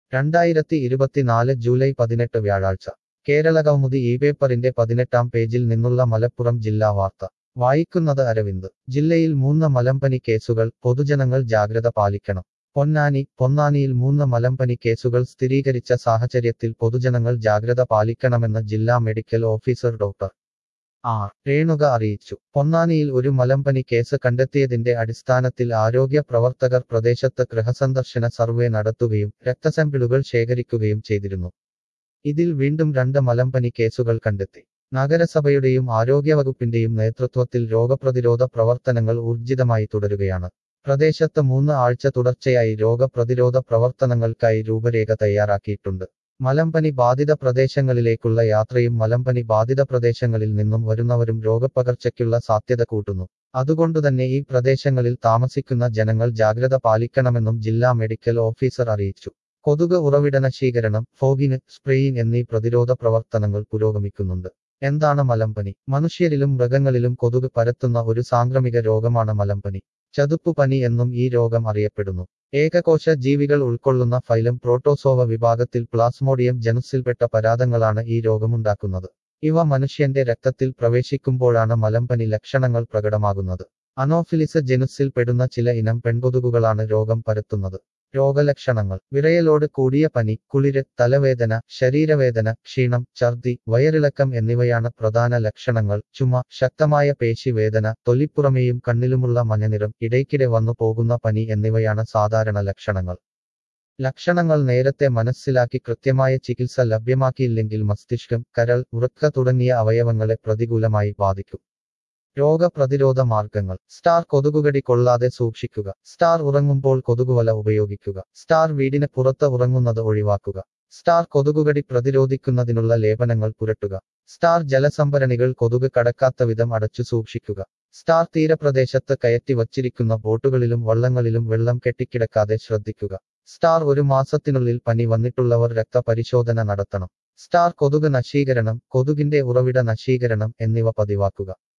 രണ്ടായിരത്തി ഇരുപത്തിനാല് ജൂലൈ പതിനെട്ട് വ്യാഴാഴ്ച കേരള കൗമുദി ഈ പേപ്പറിന്റെ പതിനെട്ടാം പേജിൽ നിന്നുള്ള മലപ്പുറം ജില്ലാ വാർത്ത വായിക്കുന്നത് അരവിന്ദ് ജില്ലയിൽ മൂന്ന് മലമ്പനി കേസുകൾ പൊതുജനങ്ങൾ ജാഗ്രത പാലിക്കണം പൊന്നാനി പൊന്നാനിയിൽ മൂന്ന് മലമ്പനി കേസുകൾ സ്ഥിരീകരിച്ച സാഹചര്യത്തിൽ പൊതുജനങ്ങൾ ജാഗ്രത പാലിക്കണമെന്ന് ജില്ലാ medical officer doctor R Renuka അറിയിച്ചു പൊന്നാനിയിൽ ഒരു മലമ്പനി കേസ് കണ്ടെത്തിയതിന്റെ അടിസ്ഥാനത്തിൽ ആരോഗ്യ പ്രവർത്തകർ പ്രദേശത്ത് ഗൃഹസന്ദർശന സർവേ നടത്തുകയും രക്തസാമ്പിളുകൾ ശേഖരിക്കുകയും ചെയ്തിരുന്നു ഇതിൽ വീണ്ടും രണ്ട് മലമ്പനി കേസുകൾ കണ്ടെത്തി നഗരസഭയുടെയും ആരോഗ്യവകുപ്പിന്റെയും നേതൃത്വത്തിൽ രോഗപ്രതിരോധ പ്രവർത്തനങ്ങൾ ഊർജിതമായി തുടരുകയാണ് പ്രദേശത്ത് മൂന്ന് ആഴ്ച തുടർച്ചയായി രോഗപ്രതിരോധ പ്രവർത്തനങ്ങൾക്കായി രൂപരേഖ തയ്യാറാക്കിയിട്ടുണ്ട് മലമ്പനി ബാധിത പ്രദേശങ്ങളിലേക്കുള്ള യാത്രയും മലമ്പനി ബാധിത പ്രദേശങ്ങളിൽ നിന്നും വരുന്നവരും രോഗപ്പകർച്ചയ്ക്കുള്ള സാധ്യത കൂട്ടുന്നു അതുകൊണ്ടുതന്നെ ഈ പ്രദേശങ്ങളിൽ താമസിക്കുന്ന ജനങ്ങൾ ജാഗ്രത പാലിക്കണമെന്നും ജില്ലാ മെഡിക്കൽ ഓഫീസർ അറിയിച്ചു കൊതുക് ഉറവിട നശീകരണം ഫോഗിന് സ്പ്രേയിങ് എന്നീ പ്രതിരോധ പ്രവർത്തനങ്ങൾ പുരോഗമിക്കുന്നുണ്ട് എന്താണ് മലമ്പനി മനുഷ്യരിലും മൃഗങ്ങളിലും കൊതുക് പരത്തുന്ന ഒരു സാംക്രമിക രോഗമാണ് മലമ്പനി ചതുപ്പുപനി എന്നും ഈ രോഗം അറിയപ്പെടുന്നു ഏകകോശ ജീവികൾ ഉൾക്കൊള്ളുന്ന ഫൈലം പ്രോട്ടോസോവ വിഭാഗത്തിൽ പ്ലാസ്മോഡിയം ജനുസിൽപ്പെട്ട പരാതങ്ങളാണ് ഈ രോഗമുണ്ടാക്കുന്നത് ഇവ മനുഷ്യന്റെ രക്തത്തിൽ പ്രവേശിക്കുമ്പോഴാണ് മലമ്പനി ലക്ഷണങ്ങൾ പ്രകടമാകുന്നത് അനോഫിലിസ് ജനുസിൽ പെടുന്ന ചില ഇനം പെൺകൊതുകുകളാണ് രോഗം പരത്തുന്നത് രോഗലക്ഷണങ്ങൾ വിറയലോട് കൂടിയ പനി കുളിര് തലവേദന ശരീരവേദന ക്ഷീണം ഛർദി വയറിളക്കം എന്നിവയാണ് പ്രധാന ലക്ഷണങ്ങൾ ചുമ ശക്തമായ പേശിവേദന തൊലിപ്പുറമേയും കണ്ണിലുമുള്ള മഞ്ഞനിറം ഇടയ്ക്കിടെ വന്നു പോകുന്ന പനി എന്നിവയാണ് സാധാരണ ലക്ഷണങ്ങൾ ലക്ഷണങ്ങൾ നേരത്തെ മനസ്സിലാക്കി കൃത്യമായ ചികിത്സ ലഭ്യമാക്കിയില്ലെങ്കിൽ മസ്തിഷ്കം കരൾ വൃക്ക തുടങ്ങിയ അവയവങ്ങളെ പ്രതികൂലമായി ബാധിക്കും രോഗപ്രതിരോധ മാർഗങ്ങൾ സ്റ്റാർ കൊതുകുകടി കൊള്ളാതെ സൂക്ഷിക്കുക സ്റ്റാർ ഉറങ്ങുമ്പോൾ കൊതുകുവല ഉപയോഗിക്കുക സ്റ്റാർ വീടിന് പുറത്ത് ഉറങ്ങുന്നത് ഒഴിവാക്കുക സ്റ്റാർ കൊതുകുകടി പ്രതിരോധിക്കുന്നതിനുള്ള ലേപനങ്ങൾ പുരട്ടുക സ്റ്റാർ ജലസംഭരണികൾ കൊതുക് കടക്കാത്ത വിധം അടച്ചു സൂക്ഷിക്കുക സ്റ്റാർ തീരപ്രദേശത്ത് കയറ്റി വച്ചിരിക്കുന്ന ബോട്ടുകളിലും വള്ളങ്ങളിലും വെള്ളം കെട്ടിക്കിടക്കാതെ ശ്രദ്ധിക്കുക സ്റ്റാർ ഒരു മാസത്തിനുള്ളിൽ പനി വന്നിട്ടുള്ളവർ രക്തപരിശോധന നടത്തണം സ്റ്റാർ കൊതുക് നശീകരണം കൊതുകിന്റെ ഉറവിട നശീകരണം എന്നിവ പതിവാക്കുക